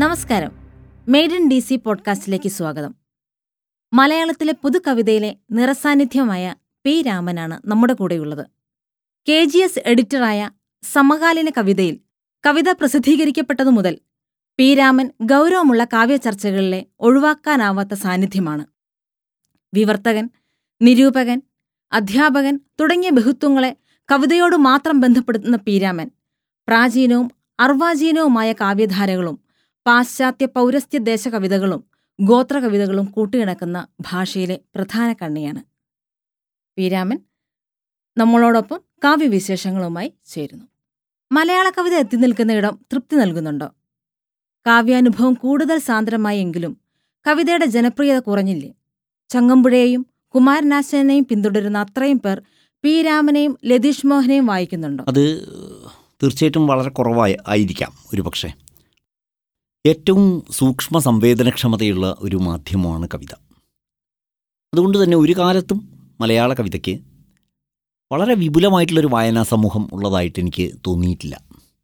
നമസ്കാരം made in D C പോഡ്കാസ്റ്റിലേക്ക് സ്വാഗതം മലയാളത്തിലെ പുതുകവിതയിലെ നിറസാന്നിധ്യമായ പി രാമനാണ് നമ്മുടെ കൂടെയുള്ളത് കെ ജി എസ് എഡിറ്ററായ സമകാലീന കവിതയിൽ കവിത പ്രസിദ്ധീകരിക്കപ്പെട്ടതു മുതൽ പി രാമൻ ഗൗരവമുള്ള കാവ്യചർച്ചകളിലെ ഒഴിവാക്കാനാവാത്ത സാന്നിധ്യമാണ് വിവർത്തകൻ നിരൂപകൻ അധ്യാപകൻ തുടങ്ങിയ ബഹുത്വങ്ങളെ കവിതയോട് മാത്രം ബന്ധപ്പെടുത്തുന്ന പി രാമൻ പ്രാചീനവും അർവാചീനവുമായ കാവ്യധാരകളും പാശ്ചാത്യ പൗരസ്ത്യ ദേശകവിതകളും ഗോത്രകവിതകളും കൂട്ടിയിണക്കുന്ന ഭാഷയിലെ പ്രധാന കണ്ണിയാണ് പി രാമൻ നമ്മളോടൊപ്പം കാവ്യവിശേഷങ്ങളുമായി ചേരുന്നു മലയാള കവിത എത്തി നിൽക്കുന്നയിടം തൃപ്തി നൽകുന്നുണ്ടോ കാവ്യാനുഭവം കൂടുതൽ സാന്ദ്രമായെങ്കിലും കവിതയുടെ ജനപ്രിയത കുറഞ്ഞില്ലേ ചങ്ങമ്പുഴയെയും കുമാരനാശനെയും പിന്തുടരുന്ന അത്രയും പേർ പി രാമനെയും ലതീഷ് മോഹനെയും വായിക്കുന്നുണ്ടോ അത് തീർച്ചയായിട്ടും വളരെ കുറവായി ആയിരിക്കാം ഒരു പക്ഷേ ഏറ്റവും സൂക്ഷ്മ സംവേദനക്ഷമതയുള്ള ഒരു മാധ്യമമാണ് കവിത അതുകൊണ്ട് തന്നെ ഒരു കാലത്തും മലയാള കവിതയ്ക്ക് വളരെ വിപുലമായിട്ടുള്ളൊരു വായനാ സമൂഹം ഉള്ളതായിട്ട് എനിക്ക് തോന്നിയിട്ടില്ല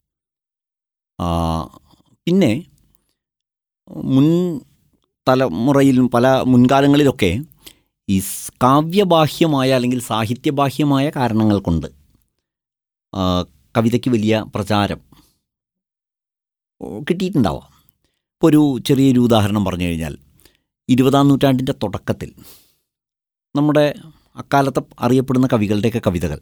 ആ, പിന്നെ മുൻ തലമുറയിലും പല മുൻകാലങ്ങളിലൊക്കെ ഈ സ് കാവ്യബാഹ്യമായ അല്ലെങ്കിൽ സാഹിത്യബാഹ്യമായ കാരണങ്ങൾ കൊണ്ട് ആ, കവിതയ്ക്ക് വലിയ പ്രചാരം ഓ, കിട്ടിയിട്ടുണ്ടാവാം ഇപ്പോൾ ഒരു ചെറിയൊരു ഉദാഹരണം പറഞ്ഞു കഴിഞ്ഞാൽ ഇരുപതാം നൂറ്റാണ്ടിൻ്റെ തുടക്കത്തിൽ നമ്മുടെ അക്കാലത്ത് അറിയപ്പെടുന്ന കവികളുടെയൊക്കെ കവിതകൾ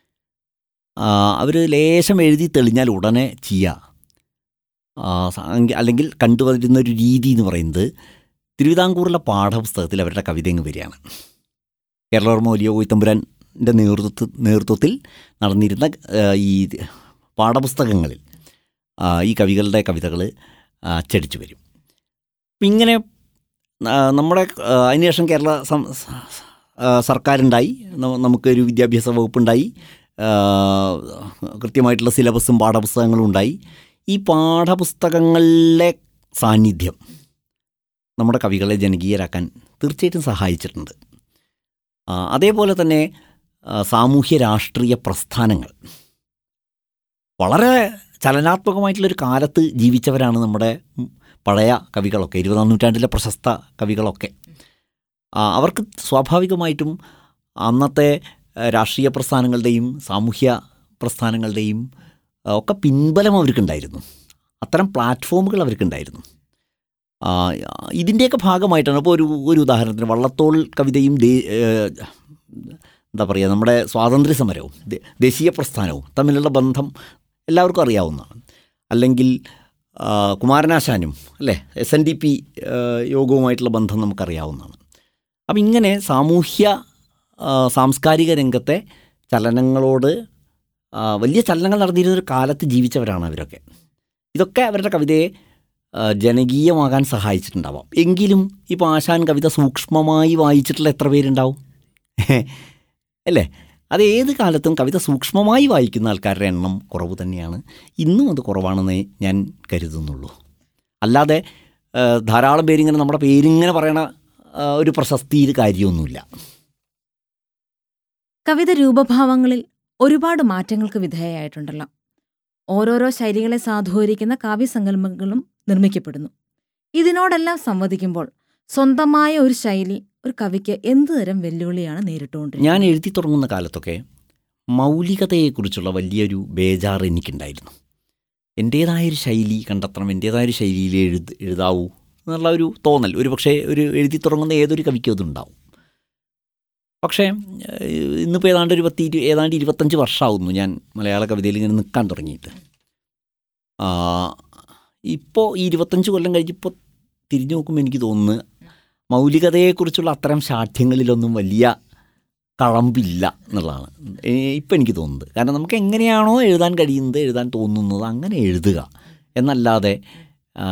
അവർ ലേശം എഴുതി തെളിഞ്ഞാൽ ഉടനെ ചെയ്യുക ആ, സ- അങ്ക- അല്ലെങ്കിൽ കണ്ടുവരുന്ന ഒരു രീതി എന്ന് പറയുന്നത് തിരുവിതാംകൂറിലെ പാഠപുസ്തകത്തിൽ അവരുടെ കവിത അങ്ങ് വരികയാണ് കേരളവർമ്മ വലിയ കോയിത്തമ്പുരാൻ്റെ നേതൃത്വ നേതൃത്വത്തിൽ നടന്നിരുന്ന ആ, ഈ പാഠപുസ്തകങ്ങളിൽ ആ, ഈ കവികളുടെ കവിതകൾ അച്ചടിച്ചു വരും അപ്പം ഇങ്ങനെ ആ, നമ്മുടെ ആ, അതിനുശേഷം കേരള സം- സ- ആ, സർക്കാരുണ്ടായി ന- നമുക്കൊരു വിദ്യാഭ്യാസ വകുപ്പുണ്ടായി ആ, കൃത്യമായിട്ടുള്ള സിലബസും പാഠപുസ്തകങ്ങളും ഉണ്ടായി ഈ പാഠപുസ്തകങ്ങളിലെ സാന്നിധ്യം നമ്മുടെ കവികളെ ജനകീയരാക്കാൻ തീർച്ചയായിട്ടും സഹായിച്ചിട്ടുണ്ട് ആ, അതേപോലെ തന്നെ ആ, സാമൂഹ്യ രാഷ്ട്രീയ പ്രസ്ഥാനങ്ങൾ വളരെ ചലനാത്മകമായിട്ടുള്ളൊരു കാലത്ത് ജീവിച്ചവരാണ് നമ്മുടെ ഉം, പഴയ കവികളൊക്കെ ഇരുപതാം നൂറ്റാണ്ടിലെ പ്രശസ്ത കവികളൊക്കെ ആ, അവർക്ക് സ്വാഭാവികമായിട്ടും അന്നത്തെ ആ, രാഷ്ട്രീയ പ്രസ്ഥാനങ്ങളുടെയും സാമൂഹ്യ പ്രസ്ഥാനങ്ങളുടെയും ആ, ഒക്കെ പിൻബലം അവർക്കുണ്ടായിരുന്നു അത്തരം പ്ലാറ്റ്ഫോമുകൾ അവർക്കുണ്ടായിരുന്നു ആ, ഇതിൻ്റെയൊക്കെ ഭാഗമായിട്ടാണ് ഇപ്പോൾ ഒരു ഒരു ഉദാഹരണത്തിന് വള്ളത്തോൾ കവിതയും ദേ ഏഹ്, എന്താ പറയുക നമ്മുടെ സ്വാതന്ത്ര്യ സമരവും ദേ- ദേശീയ പ്രസ്ഥാനവും തമ്മിലുള്ള ബന്ധം എല്ലാവർക്കും അറിയാവുന്നതാണ് അല്ലെങ്കിൽ ആ, കുമാരനാശാനും അല്ലേ എസ് എൻ ഡി പി യോഗവുമായിട്ടുള്ള ബന്ധം നമുക്കറിയാവുന്നതാണ് അപ്പം ഇങ്ങനെ സാമൂഹ്യ ആ, സാംസ്കാരിക രംഗത്തെ ചലനങ്ങളോട് ആ, വലിയ ചലനങ്ങൾ നടന്നിരുന്ന ഒരു കാലത്ത് ജീവിച്ചവരാണ് അവരൊക്കെ ഇതൊക്കെ അവരുടെ കവിതയെ ആ, ജനകീയമാകാൻ സഹായിച്ചിട്ടുണ്ടാവാം എങ്കിലും ഇപ്പോൾ ആശാൻ കവിത സൂക്ഷ്മമായി വായിച്ചിട്ടുള്ള എത്ര പേരുണ്ടാവും അല്ലേ അത് ഏത് കാലത്തും കവിത സൂക്ഷ്മമായി വായിക്കുന്ന ആൾക്കാരുടെ എണ്ണം കുറവ് തന്നെയാണ് ഇന്നും അത് കുറവാണെന്നേ ഞാൻ കരുതുന്നുള്ളൂ അല്ലാതെ ആ, ധാരാളം പേരിങ്ങനെ നമ്മുടെ പേരിങ്ങനെ പറയണ ആ, ഒരു പ്രശസ്തിയിൽ കാര്യമൊന്നുമില്ല കവിത രൂപഭാവങ്ങളിൽ ഒരുപാട് മാറ്റങ്ങൾക്ക് വിധേയമായിട്ടുണ്ടല്ലോ ഓരോരോ ശൈലികളെ സാധൂകരിക്കുന്ന കാവ്യസങ്കല്പങ്ങളും നിർമ്മിക്കപ്പെടുന്നു ഇതിനോടെല്ലാം സംവദിക്കുമ്പോൾ സ്വന്തമായ ഒരു ശൈലി ഒരു കവിക്ക് എന്തുതരം വെല്ലുവിളിയാണ് നേരിട്ടുകൊണ്ടിരിക്കുന്നത് ഞാൻ എഴുതി തുടങ്ങുന്ന കാലത്തൊക്കെ മൗലികതയെക്കുറിച്ചുള്ള വലിയൊരു ബേജാറ് എനിക്കുണ്ടായിരുന്നു എൻ്റേതായൊരു ശൈലി കണ്ടെത്തണം എൻ്റേതായൊരു ശൈലിയിൽ എഴുത് എഴുതാവൂ എന്നുള്ള ഒരു തോന്നൽ ഒരു പക്ഷേ ഒരു എഴുതി തുടങ്ങുന്ന ഏതൊരു കവിക്കും അതുണ്ടാവും പക്ഷേ ഏഹ്, ഇന്നിപ്പോൾ ഏതാണ്ട് ഒരു പത്ത് ഇരു ഏതാണ്ട് ഇരുപത്തഞ്ച് വർഷമാവുന്നു ഞാൻ മലയാള കവിതയിൽ ഇങ്ങനെ നിൽക്കാൻ തുടങ്ങിയിട്ട് ആ, ഇപ്പോൾ ഈ ഇരുപത്തഞ്ച് കൊല്ലം കഴിഞ്ഞിപ്പോൾ തിരിഞ്ഞു നോക്കുമ്പോൾ എനിക്ക് തോന്നുന്നു മൗലികതയെക്കുറിച്ചുള്ള അത്തരം ശാഠ്യങ്ങളിലൊന്നും വലിയ കഴമ്പില്ല എന്നുള്ളതാണ് ഇപ്പം എനിക്ക് തോന്നുന്നത് കാരണം നമുക്ക് എങ്ങനെയാണോ എഴുതാൻ കഴിയുന്നത് എഴുതാൻ തോന്നുന്നത് അങ്ങനെ എഴുതുക എന്നല്ലാതെ ആ,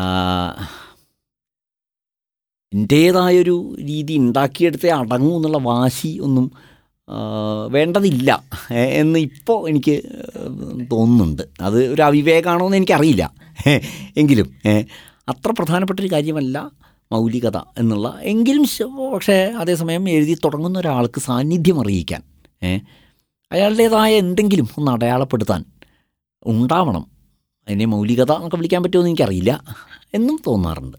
എൻ്റേതായൊരു രീതി ഉണ്ടാക്കിയെടുത്തേ അടങ്ങൂ എന്നുള്ള വാശി ഒന്നും ആ, വേണ്ടതില്ല ഏ, എന്ന് ഇപ്പോൾ എനിക്ക് തോന്നുന്നുണ്ട് അത് ഒരു അവിവേകമാണോ എന്ന് എനിക്കറിയില്ല എങ്കിലും ഏ, അത്ര പ്രധാനപ്പെട്ടൊരു കാര്യമല്ല മൗലികത എന്നുള്ള എങ്കിലും ശ- പക്ഷേ അതേസമയം എഴുതി തുടങ്ങുന്ന ഒരാൾക്ക് സാന്നിധ്യം അറിയിക്കാൻ ഏ, അയാളുടേതായ എന്തെങ്കിലും ഒന്ന് അടയാളപ്പെടുത്താൻ ഉണ്ടാവണം അതിനെ മൗലികത എന്നൊക്കെ വിളിക്കാൻ പറ്റുമോ എന്ന് എനിക്കറിയില്ല എന്നും തോന്നാറുണ്ട്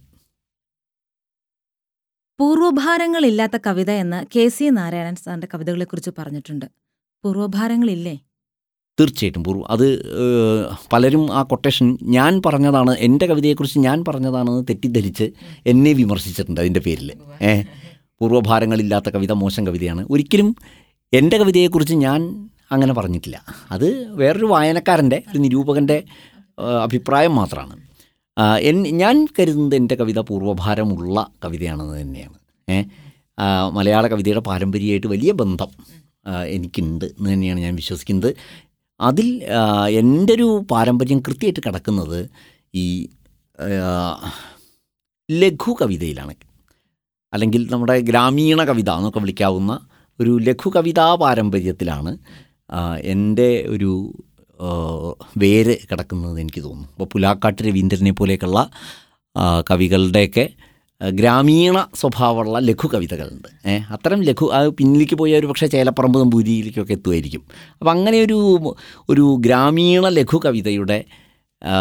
പൂർവ്വഭാരങ്ങളില്ലാത്ത കവിത എന്ന് കെ സി നാരായണൻ സാറിന്റെ കവിതകളെക്കുറിച്ച് പറഞ്ഞിട്ടുണ്ട് പൂർവ്വഭാരങ്ങളില്ലേ തീർച്ചയായിട്ടും പൂർവ്വ അത് ഏഹ്, പലരും ആ കൊട്ടേഷൻ ഞാൻ പറഞ്ഞതാണ് എൻ്റെ കവിതയെക്കുറിച്ച് ഞാൻ പറഞ്ഞതാണെന്ന് തെറ്റിദ്ധരിച്ച് എന്നെ വിമർശിച്ചിട്ടുണ്ട് അതിൻ്റെ പേരിൽ ഏ പൂർവ്വഭാരങ്ങളില്ലാത്ത കവിത മോശം കവിതയാണ് ഒരിക്കലും എൻ്റെ കവിതയെക്കുറിച്ച് ഞാൻ അങ്ങനെ പറഞ്ഞിട്ടില്ല അത് വേറൊരു വായനക്കാരൻ്റെ ഒരു നിരൂപകൻ്റെ ഏഹ്, അഭിപ്രായം മാത്രമാണ് ആ, എൻ ഞാൻ കരുതുന്നത് എൻ്റെ കവിത പൂർവ്വഭാരമുള്ള കവിതയാണെന്ന് തന്നെയാണ് ഏ ആ, മലയാള കവിതയുടെ പാരമ്പര്യമായിട്ട് വലിയ ബന്ധം ആ, എനിക്കുണ്ട് എന്ന് തന്നെയാണ് ഞാൻ വിശ്വസിക്കുന്നത് അതിൽ ആ, എൻ്റെ ഒരു പാരമ്പര്യം കൃത്യമായിട്ട് കിടക്കുന്നത് ഈ ആ, ലഘു കവിതയിലാണ് അല്ലെങ്കിൽ നമ്മുടെ ഗ്രാമീണ കവിത എന്നൊക്കെ വിളിക്കാവുന്ന ഒരു ലഘു കവിതാ പാരമ്പര്യത്തിലാണ് ആ, എൻ്റെ ഒരു ആ, വേര് കിടക്കുന്നത് എനിക്ക് തോന്നുന്നു ഇപ്പോൾ പുലാക്കാട്ട് രവീന്ദ്രനെ പോലെയൊക്കെയുള്ള ആ, കവികളുടെയൊക്കെ ആ, ഗ്രാമീണ സ്വഭാവമുള്ള ലഘു കവിതകളുണ്ട് ഏ അത്തരം ലഘു അത് പിന്നിലേക്ക് പോയ ഒരു പക്ഷേ ചേലപ്പറമ്പ് നമ്പൂതിരിയിലേക്കൊക്കെ എത്തുമായിരിക്കും അപ്പം അങ്ങനെ ഒരു ഒരു ഗ്രാമീണ ലഘു കവിതയുടെ ആ,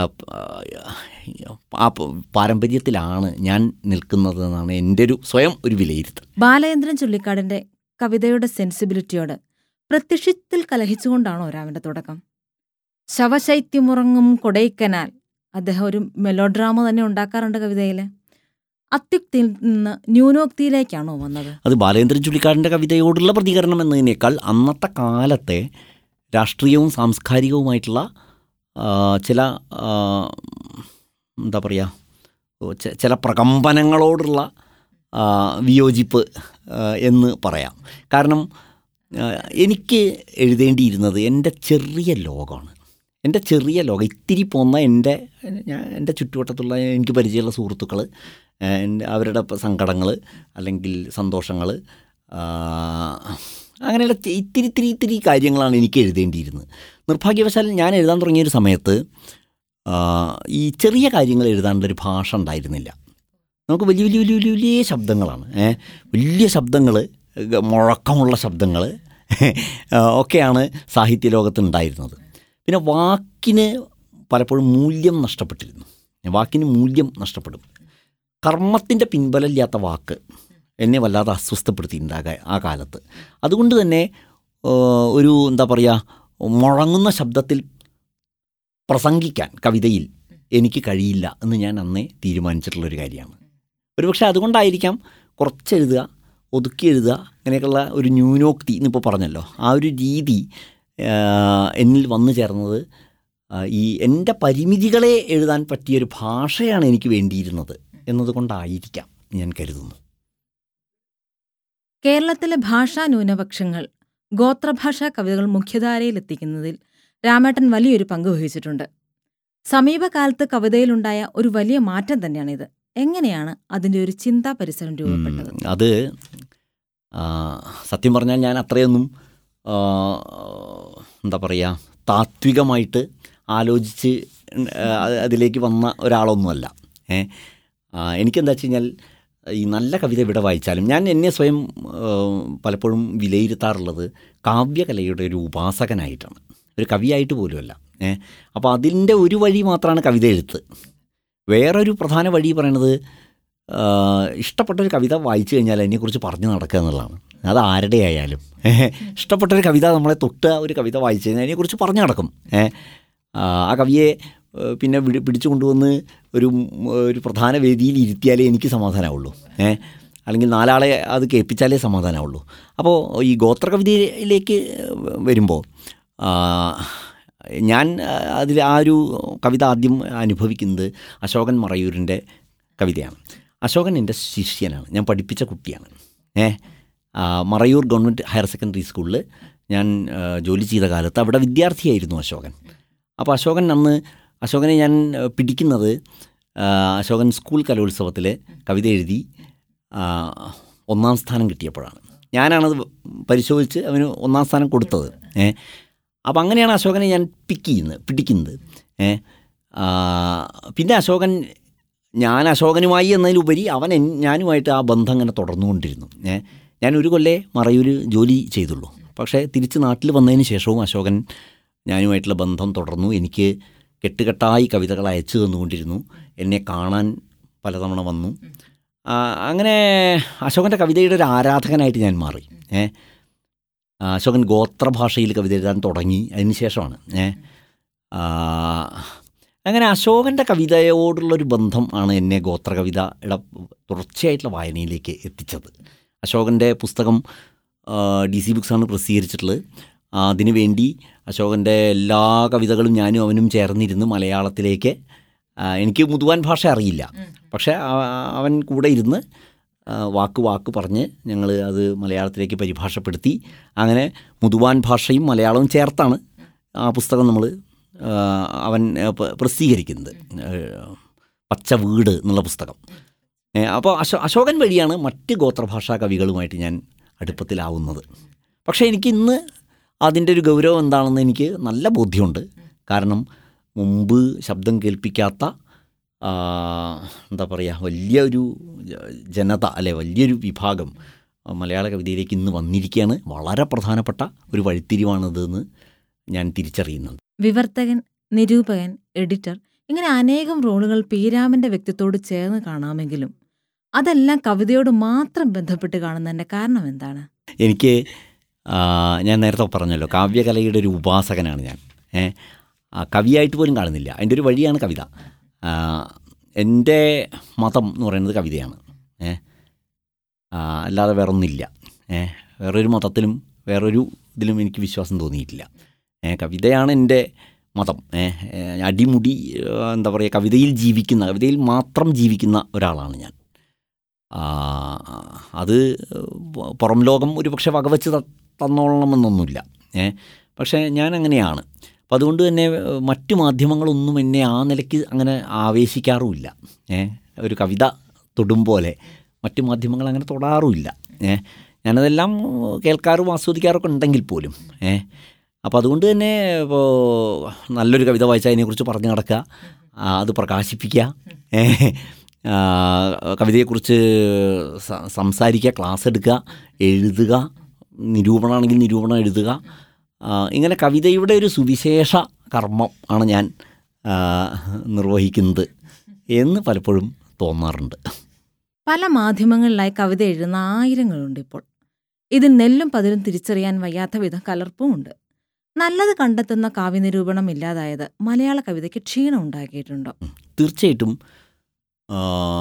ആ പ- പാരമ്പര്യത്തിലാണ് ഞാൻ നിൽക്കുന്നതെന്നാണ് എൻ്റെ ഒരു സ്വയം ഒരു വിലയിരുത്തൽ ബാലചന്ദ്രൻ ചുള്ളിക്കാടിന്റെ കവിതയുടെ സെൻസിബിലിറ്റിയോട് പ്രത്യക്ഷത്തിൽ കലഹിച്ചുകൊണ്ടാണോ രാവിന്റെ തുടക്കം ശവശൈത്യമുറങ്ങും കൊടൈക്കനാൽ അദ്ദേഹം ഒരു മെലോഡ്രാമ തന്നെ ഉണ്ടാക്കാറുണ്ട് കവിതയില് അത്യുക്തിയിൽ നിന്ന് ന്യൂനോക്തിയിലേക്കാണോ വന്നത് അത് ബാലേന്ദ്രൻ ചുള്ളിക്കാടിൻ്റെ കവിതയോടുള്ള പ്രതികരണം എന്നതിനേക്കാൾ അന്നത്തെ കാലത്തെ രാഷ്ട്രീയവും സാംസ്കാരികവുമായിട്ടുള്ള ആ, ചില ആ, എന്താ പറയുക ഓ, ചെ- ചില പ്രകമ്പനങ്ങളോടുള്ള ആ, വിയോജിപ്പ് ആ, എന്ന് പറയാം കാരണം ആ, എനിക്ക് എഴുതേണ്ടിയിരുന്നത് എൻ്റെ ചെറിയ ലോകമാണ് എൻ്റെ ചെറിയ ലോകം ഇത്തിരി പോന്ന എൻ്റെ ഞാൻ എൻ്റെ ചുറ്റുവട്ടത്തുള്ള എനിക്ക് പരിചയമുള്ള സുഹൃത്തുക്കൾ എൻ്റെ അവരുടെ സങ്കടങ്ങൾ അല്ലെങ്കിൽ സന്തോഷങ്ങൾ അങ്ങനെയുള്ള ചെ- ഇത്തിരി ഇത്തിരി ഇത്തിരി കാര്യങ്ങളാണ് എനിക്ക് എഴുതേണ്ടിയിരുന്നത് നിർഭാഗ്യവശാൽ ഞാൻ എഴുതാൻ തുടങ്ങിയൊരു സമയത്ത് ആ, ഈ ചെറിയ കാര്യങ്ങൾ എഴുതാനുള്ളൊരു ഭാഷ ഉണ്ടായിരുന്നില്ല നമുക്ക് വലിയ വലിയ വലിയ വലിയ വലിയ ശബ്ദങ്ങളാണ് ഏ വലിയ ശബ്ദങ്ങൾ മുഴക്കമുള്ള ശബ്ദങ്ങൾ ഒക്കെയാണ് സാഹിത്യ ലോകത്തുണ്ടായിരുന്നത് പിന്നെ വാക്കിന് പലപ്പോഴും മൂല്യം നഷ്ടപ്പെട്ടിരുന്നു വാക്കിന് മൂല്യം നഷ്ടപ്പെടും കർമ്മത്തിൻ്റെ പിൻബലമില്ലാത്ത വാക്ക് എന്നെ വല്ലാതെ അസ്വസ്ഥപ്പെടുത്തിയിട്ടുണ്ട് ആ കാ- ആ കാലത്ത് അതുകൊണ്ട് തന്നെ ആ, ഒരു എന്താ പറയുക മുഴങ്ങുന്ന ശബ്ദത്തിൽ പ്രസംഗിക്കാൻ കവിതയിൽ എനിക്ക് കഴിയില്ല എന്ന് ഞാൻ അന്നേ തീരുമാനിച്ചിട്ടുള്ളൊരു കാര്യമാണ് ഒരുപക്ഷെ അതുകൊണ്ടായിരിക്കാം കുറച്ചെഴുതുക ഒതുക്കി എഴുതുക അങ്ങനെയൊക്കെയുള്ള ഒരു ന്യൂനോക്തി എന്നിപ്പോൾ പറഞ്ഞല്ലോ ആ ഒരു രീതി ആ, എന്നിൽ വന്നു ചേർന്നത് ആ, ഈ എൻ്റെ പരിമിതികളെ എഴുതാൻ പറ്റിയൊരു ഭാഷയാണ് എനിക്ക് വേണ്ടിയിരുന്നത് എന്നതുകൊണ്ടായിരിക്കാം ഞാൻ കരുതുന്നു കേരളത്തിലെ ഭാഷാ ന്യൂനപക്ഷങ്ങൾ ഗോത്രഭാഷാ കവിതകൾ മുഖ്യധാരയിലെത്തിക്കുന്നതിൽ രാമേട്ടൻ വലിയൊരു പങ്ക് വഹിച്ചിട്ടുണ്ട് സമീപകാലത്ത് കവിതയിലുണ്ടായ ഒരു വലിയ മാറ്റം തന്നെയാണിത് എങ്ങനെയാണ് അതിന്റെ ഒരു ചിന്താ പരിസരം രൂപപ്പെട്ടത് ഉം, അത് ആ, സത്യം പറഞ്ഞാൽ ഞാൻ അത്രയൊന്നും ആ, എന്താ പറയുക താത്വികമായിട്ട് ആലോചിച്ച് ആ, അതിലേക്ക് വന്ന ഒരാളൊന്നുമല്ല ഏ ആ, എനിക്കെന്താ വെച്ച് കഴിഞ്ഞാൽ ഈ നല്ല കവിത ഇവിടെ വായിച്ചാലും ഞാൻ എന്നെ സ്വയം ആ, പലപ്പോഴും വിലയിരുത്താറുള്ളത് കാവ്യകലയുടെ ഒരു ഉപാസകനായിട്ടാണ് ഒരു കവിയായിട്ട് പോലുമല്ല ഏ അപ്പോൾ അതിൻ്റെ ഒരു വഴി മാത്രമാണ് കവിത എഴുത്ത് വേറൊരു പ്രധാന വഴി പറയണത് ആ, ഇഷ്ടപ്പെട്ട ഒരു കവിത വായിച്ചു കഴിഞ്ഞാൽ അതിനെക്കുറിച്ച് പറഞ്ഞു നടക്കുക എന്നുള്ളതാണ് അത് ആരുടെ ആയാലും ഇഷ്ടപ്പെട്ട ഒരു കവിത നമ്മളെ തൊട്ട് ഒരു കവിത വായിച്ചു കഴിഞ്ഞാൽ അതിനെക്കുറിച്ച് പറഞ്ഞു നടക്കും ഏ, ആ ആ കവിയെ ഏ, പിന്നെ പിടി പിടിച്ചു കൊണ്ടുവന്ന് ഒരു ഉം, ഒരു പ്രധാന വേദിയിൽ ഇരുത്തിയാലേ എനിക്ക് സമാധാനമുള്ളൂ ഏ അല്ലെങ്കിൽ നാലാളെ അത് കേൾപ്പിച്ചാലേ സമാധാനമുള്ളൂ അപ്പോൾ ഈ ഗോത്രകവിതയിലേക്ക് വരുമ്പോൾ ആ, ഞാൻ അതിൽ ആ ഒരു കവിത ആദ്യം അനുഭവിക്കുന്നത് അശോകൻ മറയൂരിൻ്റെ കവിതയാണ് അശോകൻ എൻ്റെ ശിഷ്യനാണ് ഞാൻ പഠിപ്പിച്ച കുട്ടിയാണ് ഏ ആ, മറയൂർ ഗവൺമെൻറ് ഹയർ സെക്കൻഡറി സ്കൂളിൽ ഞാൻ ആ, ജോലി ചെയ്ത കാലത്ത് അവിടെ വിദ്യാർത്ഥിയായിരുന്നു അശോകൻ അപ്പോൾ അശോകൻ അന്ന് അശോകനെ ഞാൻ ആ, പിടിക്കുന്നത് ആ, അശോകൻ സ്കൂൾ കലോത്സവത്തിൽ കവിത എഴുതി ആ, ഒന്നാം സ്ഥാനം കിട്ടിയപ്പോഴാണ് ഞാനാണത് പരിശോധിച്ച് അവന് ഒന്നാം സ്ഥാനം കൊടുത്തത് ഏ അപ്പം അങ്ങനെയാണ് അശോകനെ ഞാൻ പിക്ക് ചെയ്യുന്നത് പിടിക്കുന്നത് ഏ ആ, പിന്നെ അശോകൻ ഞാൻ അശോകനുമായി എന്നതിലുപരി അവൻ എൻ- ഞാനുമായിട്ട് ആ ബന്ധം അങ്ങനെ തുടർന്നുകൊണ്ടിരുന്നു ഏ ഞാൻ ഒരു കൊല്ലേ മറയൂർ ജോലി ചെയ്തുള്ളൂ പക്ഷേ തിരിച്ച് നാട്ടിൽ വന്നതിന് ശേഷവും അശോകൻ ഞാനുമായിട്ടുള്ള ബന്ധം തുടർന്നു എനിക്ക് കെട്ടുകെട്ടായി കവിതകൾ അയച്ചു തന്നുകൊണ്ടിരുന്നു എന്നെ കാണാൻ പലതവണ വന്നു ആ, അങ്ങനെ അശോകൻ്റെ കവിതയുടെ ഒരു ആരാധകനായിട്ട് ഞാൻ മാറി ഏ ആ, അശോകൻ ഗോത്രഭാഷയിൽ കവിത എഴുതാൻ തുടങ്ങി അതിന് ശേഷമാണ് ഏ ആ, അങ്ങനെ അശോകൻ്റെ കവിതയോടുള്ളൊരു ബന്ധം ആണ് എന്നെ ഗോത്ര കവിതയുടെ തുടർച്ചയായിട്ടുള്ള വായനയിലേക്ക് എത്തിച്ചത് അശോകൻ്റെ പുസ്തകം ഡി സി ബുക്സാണ് പ്രസിദ്ധീകരിച്ചിട്ടുള്ളത് ആ, അതിനു വേണ്ടി അശോകൻ്റെ എല്ലാ കവിതകളും ഞാനും അവനും ചേർന്നിരുന്ന് മലയാളത്തിലേക്ക് ആ, എനിക്ക് മുതുവാൻ ഭാഷ അറിയില്ല പക്ഷേ ആ- അവൻ കൂടെ ഇരുന്ന് ആ, വാക്ക് വാക്ക് പറഞ്ഞ് ഞങ്ങൾ അത് മലയാളത്തിലേക്ക് പരിഭാഷപ്പെടുത്തി അങ്ങനെ മുതുവാൻ ഭാഷയും മലയാളവും ചേർത്താണ് ആ പുസ്തകം നമ്മൾ അവൻ ആ, പ- പ്രസിദ്ധീകരിക്കുന്നത് ആ, പച്ച വീട് എന്നുള്ള പുസ്തകം ഏ, അപ്പോൾ അശോ അശോകൻ വഴിയാണ് മറ്റ് ഗോത്രഭാഷാ കവികളുമായിട്ട് ഞാൻ അടുപ്പത്തിലാവുന്നത് പക്ഷേ എനിക്ക് ഇന്ന് അതിൻ്റെ ഒരു ഗൗരവം എന്താണെന്ന് എനിക്ക് നല്ല ബോധ്യമുണ്ട് കാരണം മുമ്പ് ശബ്ദം കേൾപ്പിക്കാത്ത ആ, എന്താ പറയുക വലിയൊരു ജ- ജനത അല്ലെ വലിയൊരു വിഭാഗം ആ, മലയാള കവിതയിലേക്ക് ഇന്ന് വന്നിരിക്കുകയാണ് വളരെ പ്രധാനപ്പെട്ട ഒരു വഴിത്തിരിവാണിതെന്ന് ഞാൻ തിരിച്ചറിയുന്നുണ്ട് വിവർത്തകൻ നിരൂപകൻ എഡിറ്റർ ഇങ്ങനെ അനേകം റോളുകൾ പീരാമന്റെ വ്യക്തിത്വത്തോട് ചേർന്ന് കാണാമെങ്കിലും അതെല്ലാം കവിതയോട് മാത്രം ബന്ധപ്പെട്ട് കാണുന്നതിന്റെ കാരണം എന്താണ് എനിക്ക് ആ, ഞാൻ നേരത്തെ പറഞ്ഞല്ലോ കാവ്യകലയുടെ ഒരു ഉപാസകനാണ് ഞാൻ ഏ ആ, കവിയായിട്ട് പോലും കാണുന്നില്ല അതിൻ്റെ ഒരു വഴിയാണ് കവിത ആ, എൻ്റെ മതം എന്ന് പറയുന്നത് കവിതയാണ് ഏ ആ, അല്ലാതെ വേറൊന്നില്ല ഏ വേറൊരു മതത്തിലും വേറൊരു ഇതിലും എനിക്ക് വിശ്വാസം തോന്നിയിട്ടില്ല ഏ കവിതയാണ് എൻ്റെ മതം ഏ ഏ, അടിമുടി ഏ, എന്താ പറയുക കവിതയിൽ ജീവിക്കുന്ന കവിതയിൽ മാത്രം ജീവിക്കുന്ന ഒരാളാണ് ഞാൻ ആ, അത് പുറം ലോകം ഒരു പക്ഷേ വകവെച്ച് ത- തന്നോളണമെന്നൊന്നുമില്ല ഏ പക്ഷേ ഞാൻ അങ്ങനെയാണ് അപ്പം അതുകൊണ്ട് തന്നെ ഏഹ്, മറ്റു മാധ്യമങ്ങളൊന്നും എന്നെ ആ നിലയ്ക്ക് അങ്ങനെ ആവേശിക്കാറുമില്ല ഏ ഒരു കവിത തൊടും പോലെ മറ്റു മാധ്യമങ്ങൾ അങ്ങനെ തൊടാറുമില്ല ഏ ഞാനതെല്ലാം കേൾക്കാറും ആസ്വദിക്കാറൊക്കെ ഉണ്ടെങ്കിൽ പോലും ഏ അപ്പോൾ അതുകൊണ്ട് തന്നെ ഇപ്പോൾ നല്ലൊരു കവിത വായിച്ചാൽ അതിനെക്കുറിച്ച് പറഞ്ഞു നടക്കുക ആ, അത് പ്രകാശിപ്പിക്കുക ഏ ആ, കവിതയെക്കുറിച്ച് സ- സംസാരിക്കുക ക്ലാസ് എടുക്കുക എഴുതുക നിരൂപണമാണെങ്കിൽ നിരൂപണം എഴുതുക ആ, ഇങ്ങനെ കവിതയുടെ ഒരു സുവിശേഷ കർമ്മം ആണ് ഞാൻ ആ, നിർവഹിക്കുന്നത് എന്ന് പലപ്പോഴും തോന്നാറുണ്ട് പല മാധ്യമങ്ങളിലായി കവിത എഴുതുന്ന ആയിരങ്ങളുണ്ട് ഇപ്പോൾ ഇതിൽ നെല്ലും പതിരും തിരിച്ചറിയാൻ വയ്യാത്ത വിധം കലർപ്പുമുണ്ട് നല്ലത് കണ്ടെത്തുന്ന കാവ്യനിരൂപണം ഇല്ലാതായത് മലയാള കവിതയ്ക്ക് ക്ഷീണം ഉണ്ടാക്കിയിട്ടുണ്ടോ തീർച്ചയായിട്ടും ആ,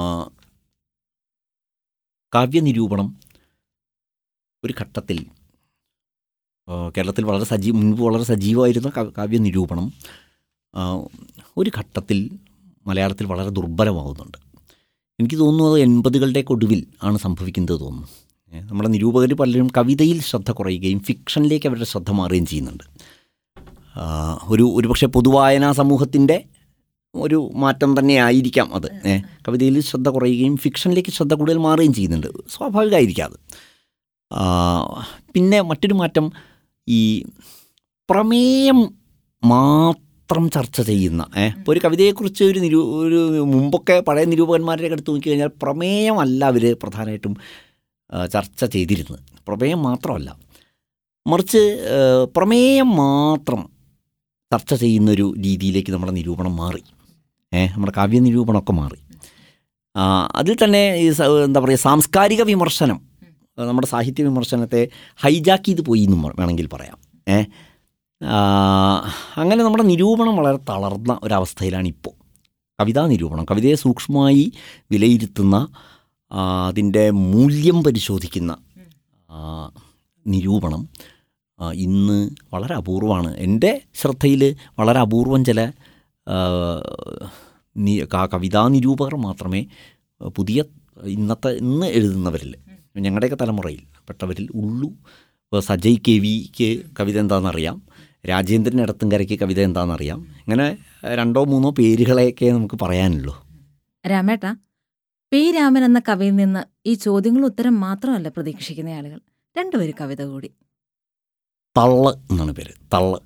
കാവ്യനിരൂപണം ഒരു ഘട്ടത്തിൽ ആ, കേരളത്തിൽ വളരെ സജീവ മുൻപ് വളരെ സജീവമായിരുന്ന കാ- കാവ്യനിരൂപണം ആ, ഒരു ഘട്ടത്തിൽ മലയാളത്തിൽ വളരെ ദുർബലമാവുന്നുണ്ട് എനിക്ക് തോന്നുന്നു അത് എൺപതുകളുടെ ഒടുവിൽ ആണ് സംഭവിക്കുന്നത് തോന്നുന്നു ഏ, നമ്മുടെ നിരൂപകർ പലരും കവിതയിൽ ശ്രദ്ധ കുറയുകയും ഫിക്ഷനിലേക്ക് അവരുടെ ശ്രദ്ധ മാറുകയും ചെയ്യുന്നുണ്ട് ആ, ഒരു ഒരുപക്ഷെ പൊതുവായനാ സമൂഹത്തിൻ്റെ ഒരു മാറ്റം തന്നെ ആയിരിക്കാം അത് ഏ, കവിതയിൽ ശ്രദ്ധ കുറയുകയും ഫിക്ഷനിലേക്ക് ശ്രദ്ധ കൂടുതൽ മാറുകയും ചെയ്യുന്നുണ്ട് സ്വാഭാവികമായിരിക്കാം അത് ആ, പിന്നെ മറ്റൊരു മാറ്റം ഈ പ്രമേയം മാത്രം ചർച്ച ചെയ്യുന്ന ഏ ഇപ്പോൾ ഒരു കവിതയെക്കുറിച്ച് ഒരു നിരൂ ഒരു മുമ്പൊക്കെ പഴയ നിരൂപകന്മാരുടെ അടുത്ത് നോക്കിക്കഴിഞ്ഞാൽ പ്രമേയമല്ല അവർ പ്രധാനമായിട്ടും ആ, ചർച്ച ചെയ്തിരുന്നത് പ്രമേയം മാത്രമല്ല മറിച്ച് ആ, പ്രമേയം മാത്രം ചർച്ച ചെയ്യുന്നൊരു രീതിയിലേക്ക് നമ്മുടെ നിരൂപണം മാറി ഏ നമ്മുടെ കാവ്യ നിരൂപണമൊക്കെ മാറി ആ, അതിൽ തന്നെ ഈ സ- എന്താ പറയുക സാംസ്കാരിക വിമർശനം ആ, നമ്മുടെ സാഹിത്യ വിമർശനത്തെ ഹൈജാക്ക് ചെയ്ത് പോയി എന്നും വേണമെങ്കിൽ പറയാം ഏ ആ, അങ്ങനെ നമ്മുടെ നിരൂപണം വളരെ തളർന്ന ഒരവസ്ഥയിലാണ് ഇപ്പോൾ കവിതാ നിരൂപണം കവിതയെ സൂക്ഷ്മമായി വിലയിരുത്തുന്ന ആ, അതിൻ്റെ മൂല്യം പരിശോധിക്കുന്ന ആ, നിരൂപണം ആ, ഇന്ന് വളരെ അപൂർവമാണ് എൻ്റെ ശ്രദ്ധയിൽ വളരെ അപൂർവം ചില ആ, നി- ക- കവിതാ നിരൂപകർ മാത്രമേ പുതിയ ഇന്നത്തെ ഇന്ന് എഴുതുന്നവരിൽ ഞങ്ങളുടെയൊക്കെ തലമുറയിൽ പെട്ടവരിൽ ഉള്ളൂ ഇപ്പോൾ സജയ് കെ വിക്ക് കവിത എന്താണെന്നറിയാം രാജേന്ദ്രൻ ഇടത്തുംകരയ്ക്ക് കവിത എന്താണെന്നറിയാം ഇങ്ങനെ രണ്ടോ മൂന്നോ പേരുകളെയൊക്കെ നമുക്ക് പറയാനുള്ളൂ രാമേട്ട പി രാമൻ എന്ന കവിയിൽ നിന്ന് ഈ ചോദ്യങ്ങൾ ഉത്തരം മാത്രമല്ല പ്രതീക്ഷിക്കുന്ന ആളുകൾ രണ്ടുപേര് കവിത കൂടി തള്ള് എന്നാണ് പേര് തള്ള്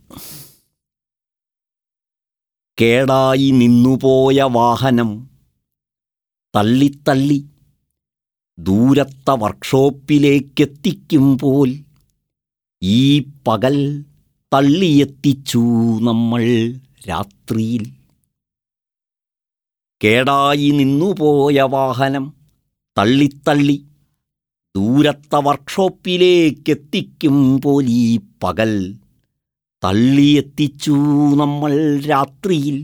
കേടായി നിന്നുപോയ വാഹനം തള്ളിത്തള്ളി ദൂരത്ത വർക്ക്ഷോപ്പിലേക്കെത്തിക്കുമ്പോൾ ഈ പകൽ തള്ളിയെത്തിച്ചു നമ്മൾ രാത്രിയിൽ കേടായി നിന്നുപോയ വാഹനം തള്ളിത്തള്ളി ദൂരത്ത വർക്ക്ഷോപ്പിലേക്കെത്തിക്കും പോലീ പകൽ തള്ളിയെത്തിച്ചു നമ്മൾ രാത്രിയിൽ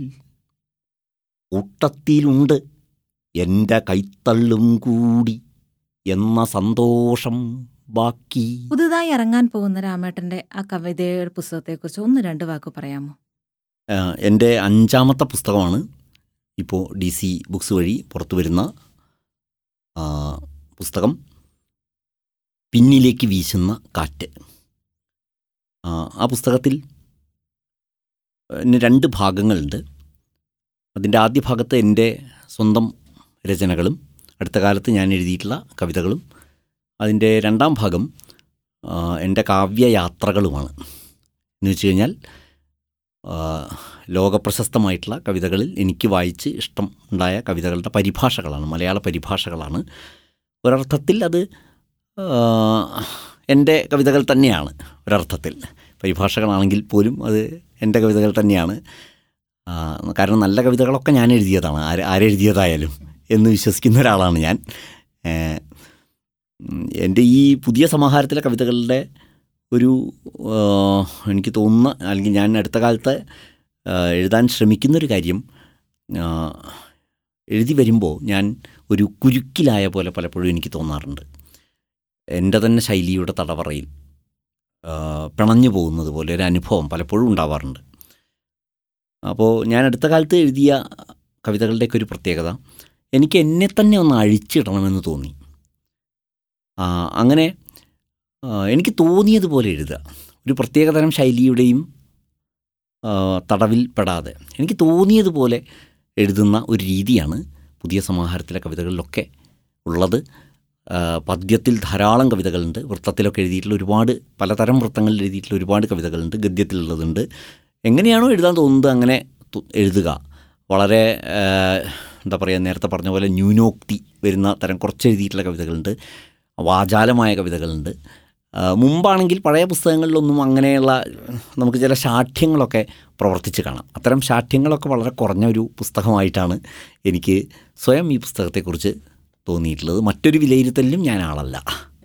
കൂട്ടത്തിലുണ്ട് എൻ്റെ കൈത്തള്ളും കൂടി എന്ന സന്തോഷം ബാക്കി പുതുതായി ഇറങ്ങാൻ പോകുന്ന രാമേട്ടന്റെ ആ കവിതയുടെ പുസ്തകത്തെക്കുറിച്ച് ഒന്ന് രണ്ട് വാക്ക് പറയാമോ ആ, എൻ്റെ അഞ്ചാമത്തെ പുസ്തകമാണ് ഇപ്പോൾ ഡി സി ബുക്സ് വഴി പുറത്തു വരുന്ന ആ, പുസ്തകം പിന്നിലേക്ക് വീശുന്ന കാറ്റ് ആ, ആ പുസ്തകത്തിൽ പിന്നെ രണ്ട് ഭാഗങ്ങളുണ്ട് അതിൻ്റെ ആദ്യ ഭാഗത്ത് എൻ്റെ സ്വന്തം രചനകളും അടുത്ത കാലത്ത് ഞാൻ എഴുതിയിട്ടുള്ള കവിതകളും അതിൻ്റെ രണ്ടാം ഭാഗം ആ, എൻ്റെ കാവ്യയാത്രകളുമാണ് എന്ന് വെച്ച് കഴിഞ്ഞാൽ ആ, ലോകപ്രശസ്തമായിട്ടുള്ള കവിതകളിൽ എനിക്ക് വായിച്ച് ഇഷ്ടം ഉണ്ടായ കവിതകളുടെ പരിഭാഷകളാണ് മലയാള പരിഭാഷകളാണ് ഒരർത്ഥത്തിൽ അത് ആ, എൻ്റെ കവിതകൾ തന്നെയാണ് ഒരർത്ഥത്തിൽ പരിഭാഷകളാണെങ്കിൽ പോലും അത് എൻ്റെ കവിതകൾ തന്നെയാണ് ആ, കാരണം നല്ല കവിതകളൊക്കെ ഞാൻ എഴുതിയതാണ് ആര് ആരെഴുതിയതായാലും എന്ന് വിശ്വസിക്കുന്ന ഒരാളാണ് ഞാൻ ഏ, ഉം, എൻ്റെ ഈ പുതിയ സമാഹാരത്തിലെ കവിതകളുടെ ഒരു ആ, എനിക്ക് തോന്നുന്ന അല്ലെങ്കിൽ ഞാൻ അടുത്ത കാലത്ത് ആ, എഴുതാൻ ശ്രമിക്കുന്നൊരു കാര്യം ആ, എഴുതി വരുമ്പോൾ ഞാൻ ഒരു കുരുക്കിലായ പോലെ പലപ്പോഴും എനിക്ക് തോന്നാറുണ്ട് എൻ്റെ തന്നെ ശൈലിയുടെ തടവറയിൽ ആ, പിണഞ്ഞു പോകുന്നത് പോലെ ഒരു അനുഭവം പലപ്പോഴും ഉണ്ടാവാറുണ്ട് അപ്പോൾ ഞാൻ അടുത്ത കാലത്ത് എഴുതിയ കവിതകളുടെയൊക്കെ ഒരു പ്രത്യേകത എനിക്ക് എന്നെ തന്നെ ഒന്ന് അഴിച്ചിടണമെന്ന് തോന്നി ആ, അങ്ങനെ ആ, എനിക്ക് തോന്നിയതുപോലെ എഴുതുക ഒരു പ്രത്യേകതരം ശൈലിയുടെയും ആ, തടവിൽ പെടാതെ എനിക്ക് തോന്നിയതുപോലെ എഴുതുന്ന ഒരു രീതിയാണ് പുതിയ സമാഹാരത്തിലെ കവിതകളിലൊക്കെ ഉള്ളത് ആ, പദ്യത്തിൽ ധാരാളം കവിതകളുണ്ട് വൃത്തത്തിലൊക്കെ എഴുതിയിട്ടുള്ള ഒരുപാട് പലതരം വൃത്തങ്ങളിൽ എഴുതിയിട്ടുള്ള ഒരുപാട് കവിതകളുണ്ട് ഗദ്യത്തിലുള്ളതുണ്ട് എങ്ങനെയാണോ എഴുതാൻ തോന്നുന്നത് അങ്ങനെ തു- എഴുതുക വളരെ ആ, എന്താ പറയുക നേരത്തെ പറഞ്ഞ പോലെ ന്യൂനോക്തി വരുന്ന തരം കുറച്ച് എഴുതിയിട്ടുള്ള കവിതകളുണ്ട് വാചാലമായ കവിതകളുണ്ട് ആ, മുമ്പാണെങ്കിൽ പഴയ പുസ്തകങ്ങളിലൊന്നും അങ്ങനെയുള്ള നമുക്ക് ചില ശാഠ്യങ്ങളൊക്കെ പ്രവർത്തിച്ച് കാണാം അത്തരം ശാഠ്യങ്ങളൊക്കെ വളരെ കുറഞ്ഞ ഒരു പുസ്തകമായിട്ടാണ് എനിക്ക് സ്വയം ഈ പുസ്തകത്തെക്കുറിച്ച് തോന്നിയിട്ടുള്ളത് മറ്റൊരു വിലയിരുത്തലിലും ഞാൻ ആളല്ല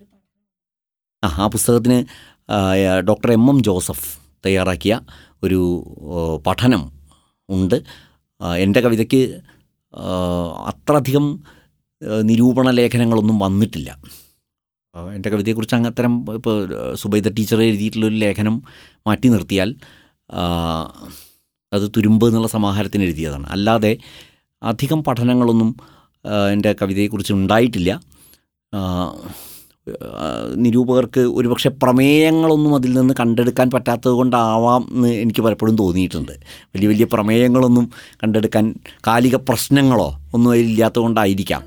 ആ ആ പുസ്തകത്തിന് ആ, ഡോക്ടർ എം എം ജോസഫ് തയ്യാറാക്കിയ ഒരു ഓ, പഠനം ഉണ്ട് ആ, എൻ്റെ കവിതയ്ക്ക് ആ, അത്രയധികം ആ, നിരൂപണ ലേഖനങ്ങളൊന്നും വന്നിട്ടില്ല ആ, എൻ്റെ കവിതയെക്കുറിച്ച് അങ്ങ് അത്തരം ഇപ്പോൾ സുബൈദ ടീച്ചർ എഴുതിയിട്ടുള്ളൊരു ലേഖനം മാറ്റി നിർത്തിയാൽ ആ, അത് തുരുമ്പ് എന്നുള്ള സമാഹാരത്തിന് എഴുതിയതാണ് അല്ലാതെ അധികം പഠനങ്ങളൊന്നും ആ, എൻ്റെ കവിതയെക്കുറിച്ച് ഉണ്ടായിട്ടില്ല ആ, ആ, നിരൂപകർക്ക് ഒരുപക്ഷെ പ്രമേയങ്ങളൊന്നും അതിൽ നിന്ന് കണ്ടെടുക്കാൻ പറ്റാത്തത് കൊണ്ടാവാം എന്ന് എനിക്ക് പലപ്പോഴും തോന്നിയിട്ടുണ്ട് വലിയ വലിയ പ്രമേയങ്ങളൊന്നും കണ്ടെടുക്കാൻ കാലിക പ്രശ്നങ്ങളോ ഒന്നും അതിലില്ലാത്തത് കൊണ്ടായിരിക്കാം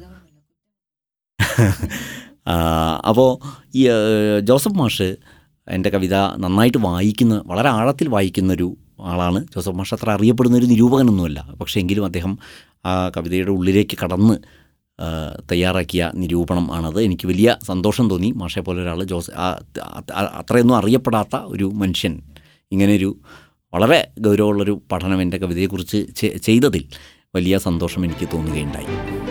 അപ്പോൾ ഈ ആ, ജോസഫ് മാഷ് എൻ്റെ കവിത നന്നായിട്ട് വായിക്കുന്ന വളരെ ആഴത്തിൽ വായിക്കുന്നൊരു ആളാണ് ജോസഫ് മാഷ് അത്ര അറിയപ്പെടുന്ന ഒരു നിരൂപകനൊന്നുമല്ല പക്ഷേ എങ്കിലും അദ്ദേഹം ആ കവിതയുടെ ഉള്ളിലേക്ക് കടന്ന് ആ, തയ്യാറാക്കിയ നിരൂപണം ആണത് എനിക്ക് വലിയ സന്തോഷം തോന്നി മാഷെ പോലെ ഒരാൾ ജോസ് ആ- ആ- അത്രയൊന്നും അറിയപ്പെടാത്ത ഒരു മനുഷ്യൻ ഇങ്ങനെയൊരു വളരെ ഗൗരവമുള്ളൊരു പഠനം എൻ്റെ കവിതയെക്കുറിച്ച് ചെ- ചെയ്തതിൽ വലിയ സന്തോഷം എനിക്ക് തോന്നുകയുണ്ടായി